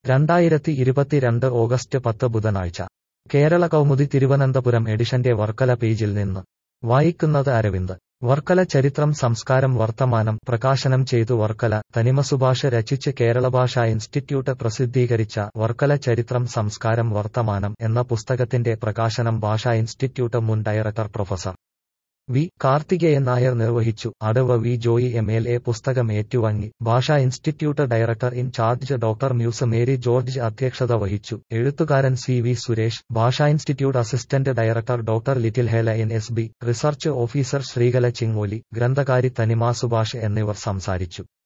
രണ്ടായിരത്തി ഇരുപത്തിരണ്ട് ഓഗസ്റ്റ് പത്ത് ബുധനാഴ്ച കേരള കൗമുദി തിരുവനന്തപുരം എഡിഷന്റെ വർക്കല പേജിൽ നിന്ന് വായിക്കുന്നത് അരവിന്ദ് വർക്കല ചരിത്രം സംസ്കാരം വർത്തമാനം പ്രകാശനം ചെയ്തു വർക്കല തനിമ സുഭാഷ് രചിച്ച് കേരളഭാഷാ ഇൻസ്റ്റിറ്റ്യൂട്ട് പ്രസിദ്ധീകരിച്ച വർക്കല ചരിത്രം സംസ്കാരം വർത്തമാനം എന്ന പുസ്തകത്തിന്റെ പ്രകാശനം ഭാഷാ ഇൻസ്റ്റിറ്റ്യൂട്ട് മുൻ director professor V Karthikeyan Nair നിർവഹിച്ചു അടവ് V Joy M L A പുസ്തകം ഏറ്റുവാങ്ങി ഭാഷാ institute director in charge doctor Muse Mary George അധ്യക്ഷത വഹിച്ചു എഴുത്തുകാരൻ സി വി സുരേഷ് ഭാഷാ ഇൻസ്റ്റിറ്റ്യൂട്ട് അസിസ്റ്റന്റ് ഡയറക്ടർ ഡോക്ടർ ലിറ്റിൽ ഹേല N S B research officer Sreekala Chingoli ഗ്രന്ഥകാരി തനിമാ സുഭാഷ് എന്നിവർ സംസാരിച്ചു